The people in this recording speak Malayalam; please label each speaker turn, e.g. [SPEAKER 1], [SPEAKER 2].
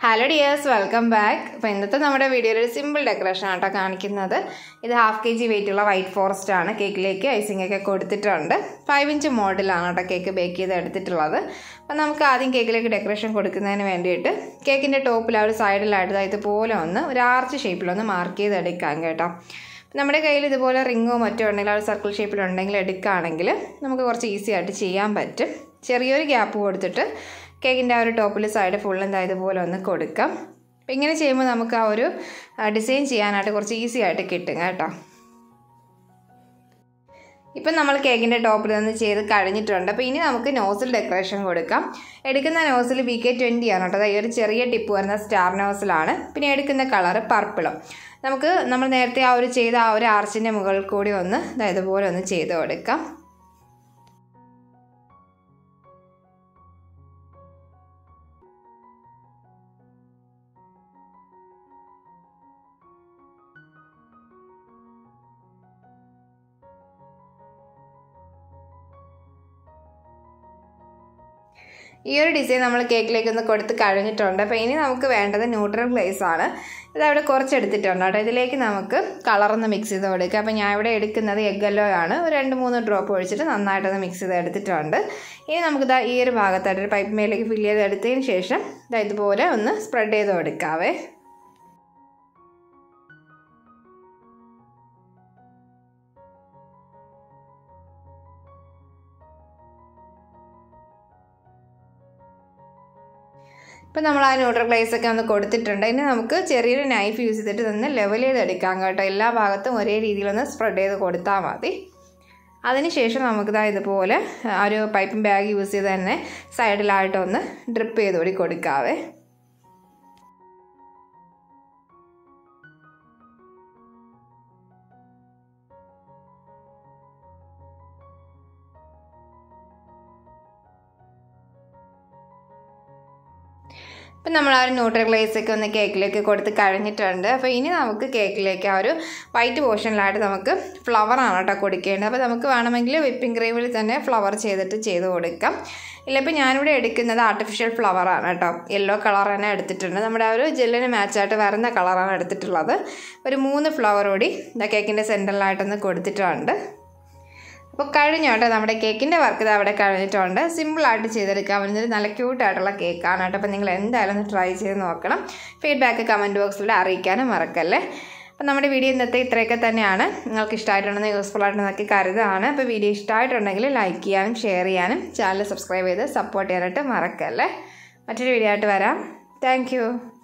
[SPEAKER 1] ഹലോ ഡിയേഴ്സ് വെൽക്കം ബാക്ക് അപ്പോൾ ഇന്നത്തെ നമ്മുടെ വീഡിയോയിൽ ഒരു സിമ്പിൾ ഡെക്കറേഷൻ ആട്ടോ കാണിക്കുന്നത് ഇത് ഹാഫ് കെ ജി വെയിറ്റ് ഉള്ള വൈറ്റ് ഫോറസ്റ്റ് ആണ് കേക്കിലേക്ക് ഐസിംഗ് ഒക്കെ കൊടുത്തിട്ടുണ്ട് ഫൈവ് ഇഞ്ച് മോഡലാണ് കേട്ടോ കേക്ക് ബേക്ക് ചെയ്ത് എടുത്തിട്ടുള്ളത് അപ്പോൾ നമുക്ക് ആദ്യം കേക്കിലേക്ക് ഡെക്കറേഷൻ കൊടുക്കുന്നതിന് വേണ്ടിയിട്ട് കേക്കിൻ്റെ ടോപ്പിൽ ആ ഒരു സൈഡിലായിട്ട് ദാ ഇതുപോലെ ഒന്ന് ഒരു ആർച്ച് ഷേപ്പിലൊന്ന് മാർക്ക് ചെയ്ത് എടുക്കാം കേട്ടോ നമ്മുടെ കയ്യിൽ ഇതുപോലെ റിങ്ങോ മറ്റോ ഉണ്ടെങ്കിൽ ആ ഒരു സർക്കിൾ ഷേപ്പിലുണ്ടെങ്കിൽ എടുക്കുകയാണെങ്കിൽ നമുക്ക് കുറച്ച് ഈസി ആയിട്ട് ചെയ്യാൻ പറ്റും ചെറിയൊരു ഗ്യാപ്പ് കൊടുത്തിട്ട് കേക്കിൻ്റെ ആ ഒരു ടോപ്പിൽ സൈഡ് ഫുൾ എന്താ ഇതുപോലെ ഒന്ന് കൊടുക്കാം അപ്പം ഇങ്ങനെ ചെയ്യുമ്പോൾ നമുക്ക് ആ ഒരു ഡിസൈൻ ചെയ്യാനായിട്ട് കുറച്ച് ഈസി ആയിട്ട് കിട്ടും കേട്ടോ ഇപ്പം നമ്മൾ കേക്കിൻ്റെ ടോപ്പിൽ നിന്ന് ചെയ്ത് കഴിഞ്ഞിട്ടുണ്ട് അപ്പോൾ ഇനി നമുക്ക് നോസിൽ ഡെക്കറേഷൻ കൊടുക്കാം എടുക്കുന്ന നോസിൽ ബി കെ ട്വൻറ്റി ആണ് കേട്ടോ ഈ ഒരു ചെറിയ ടിപ്പ് വരുന്ന സ്റ്റാർ നോസിലാണ് പിന്നെ എടുക്കുന്ന കളറ് പർപ്പിളും നമുക്ക് നമ്മൾ നേരത്തെ ആ ഒരു ചെയ്ത ആ ഒരു ആർച്ചിൻ്റെ മുകളിൽ കൂടി ഒന്ന് ഇതുപോലെ ഒന്ന് ചെയ്ത് കൊടുക്കാം ഈ ഒരു ഡിസൈൻ നമ്മൾ കേക്കിലേക്ക് ഒന്ന് കൊടുത്ത് കഴിഞ്ഞിട്ടുണ്ട് അപ്പോൾ ഇനി നമുക്ക് വേണ്ടത് ന്യൂട്രൽ ഗ്ലേസ് ആണ് ഇത് അവിടെ കുറച്ച് എടുത്തിട്ടുണ്ട് കേട്ടോ ഇതിലേക്ക് നമുക്ക് കളറൊന്ന് മിക്സ് ചെയ്ത് കൊടുക്കുക അപ്പോൾ ഞാൻ ഇവിടെ എടുക്കുന്നത് എഗ്ഗല്ലോ ആണ് ഒരു രണ്ട് മൂന്ന് ഡ്രോപ്പ് ഒഴിച്ചിട്ട് നന്നായിട്ടൊന്ന് മിക്സ് ചെയ്ത് എടുത്തിട്ടുണ്ട് ഇനി നമുക്ക് ഇതാ ഈ ഒരു ഭാഗത്തായിട്ട് ഒരു പൈപ്പ് മേലേക്ക് ഫില്ല് ചെയ്ത് എടുത്തതിന് ശേഷം ഇതാ ഇതുപോലെ ഒന്ന് സ്പ്രെഡ് ചെയ്ത് കൊടുക്കാവേ ഇപ്പം നമ്മൾ ആ ന്യൂട്രൽ ഗ്ലേസ് ഒക്കെ ഒന്ന് കൊടുത്തിട്ടുണ്ട് ഇനി നമുക്ക് ചെറിയൊരു നൈഫ് യൂസ് ചെയ്തിട്ട് നിന്ന് ലെവൽ ചെയ്തെടുക്കാം കേട്ടോ എല്ലാ ഭാഗത്തും ഒരേ രീതിയിലൊന്ന് സ്പ്രെഡ് ചെയ്ത് കൊടുത്താൽ മതി അതിനുശേഷം നമുക്കിതാ ഇതുപോലെ ആ ഒരു പൈപ്പിംഗ് ബാഗ് യൂസ് ചെയ്ത് തന്നെ സൈഡിലായിട്ടൊന്ന് ഡ്രിപ്പ് ചെയ്ത് കൂടി കൊടുക്കാവേ ഇപ്പം നമ്മൾ ആ ഒരു ന്യൂട്രൽ ഗ്ലേസ് ഒക്കെ ഒന്ന് കേക്കിലേക്ക് കൊടുത്ത് കഴിഞ്ഞിട്ടുണ്ട് അപ്പോൾ ഇനി നമുക്ക് കേക്കിലേക്ക് ആ ഒരു വൈറ്റ് പോർഷനിലായിട്ട് നമുക്ക് ഫ്ലവറാണ് കേട്ടോ കൊടുക്കേണ്ടത് അപ്പോൾ നമുക്ക് വേണമെങ്കിൽ വിപ്പിംഗ് ക്രീമിൽ തന്നെ ഫ്ലവർ ചെയ്തിട്ട് ചെയ്ത് കൊടുക്കാം ഇല്ല ഇപ്പോൾ ഞാനിവിടെ എടുക്കുന്നത് ആർട്ടിഫിഷ്യൽ ഫ്ലവറാണ് കേട്ടോ യെല്ലോ കളർ തന്നെ എടുത്തിട്ടുണ്ട് നമ്മുടെ ആ ഒരു ജെല്ലിന് മാച്ചായിട്ട് വരുന്ന കളറാണ് എടുത്തിട്ടുള്ളത് ഒരു മൂന്ന് ഫ്ലവർ കൂടി ഇതാ കേക്കിൻ്റെ സെൻറ്ററിലായിട്ടൊന്ന് കൊടുത്തിട്ടുണ്ട് അപ്പോൾ കഴിഞ്ഞു കേട്ടോ നമ്മുടെ കേക്കിൻ്റെ വർക്ക് ഇത് അവിടെ കഴിഞ്ഞിട്ടുണ്ട് സിമ്പിളായിട്ട് ചെയ്തെടുക്കാൻ പറ്റുന്നത് നല്ല ക്യൂട്ടായിട്ടുള്ള കേക്കാണ് കേട്ടോ അപ്പോൾ നിങ്ങൾ എന്തായാലും ഒന്ന് ട്രൈ ചെയ്ത് നോക്കണം ഫീഡ്ബാക്ക് കമൻറ്റ് ബോക്സിലൂടെ അറിയിക്കാനും മറക്കല്ലേ അപ്പോൾ നമ്മുടെ വീഡിയോ ഇന്നത്തെ ഇത്രയൊക്കെ തന്നെയാണ് നിങ്ങൾക്ക് ഇഷ്ടമായിട്ടുണ്ടെന്ന് യൂസ്ഫുൾ ആയിട്ടെന്നൊക്കെ കരുതാണ് അപ്പോൾ വീഡിയോ ഇഷ്ടമായിട്ടുണ്ടെങ്കിൽ ലൈക്ക് ചെയ്യാനും ഷെയർ ചെയ്യാനും ചാനൽ സബ്സ്ക്രൈബ് ചെയ്ത് സപ്പോർട്ട് ചെയ്യാനായിട്ട് മറക്കല്ലേ മറ്റൊരു വീഡിയോ ആയിട്ട് വരാം താങ്ക്